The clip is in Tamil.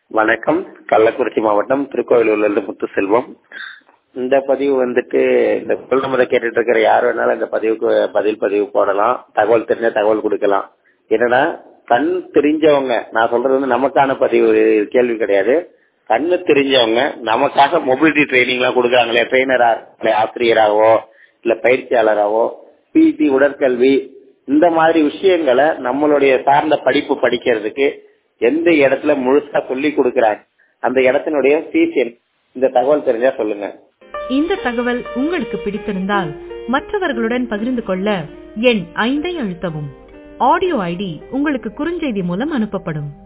வணக்கம் கள்ளக்குறிச்சி மாவட்டம் திருக்கோவிலூர்லேருந்து முத்துசெல்வம் இந்த பதிவு வந்துட்டு இந்த குரல் நம்பரை கேட்டுட்டு இருக்கிற யார் வேணாலும் இந்த பதிவுக்கு பதில் பதிவு போடலாம் தகவல் தெரிஞ்ச தகவல் கொடுக்கலாம் என்னன்னா கண் தெரிஞ்சவங்க நான் சொல்றது வந்து நமக்கான பதிவு கேள்வி கிடையாது கண்ணு தெரிஞ்சவங்க நமக்காக மொபிலிட்டி ட்ரைனிங் எல்லாம் கொடுக்குறாங்களே ட்ரெயினரா ஆசிரியராகவோ இல்ல பயிற்சியாளராகவோ பிடி உடற்கல்வி இந்த மாதிரி விஷயங்களை நம்மளுடைய சார்ந்த படிப்பு படிக்கிறதுக்கு எந்த இடத்துல முழுசா சொல்லி கொடுக்குறாங்க அந்த இடத்தினுடைய ஃபீஸ் இந்த தகவல் தெரிஞ்சா சொல்லுங்க இந்த தகவல் உங்களுக்கு பிடித்திருந்தால் மற்றவர்களுடன் பகிர்ந்து கொள்ள எண் ஐந்தை அழுத்தவும் ஆடியோ ஐடி உங்களுக்கு குறுஞ்செய்தி மூலம் அனுப்பப்படும்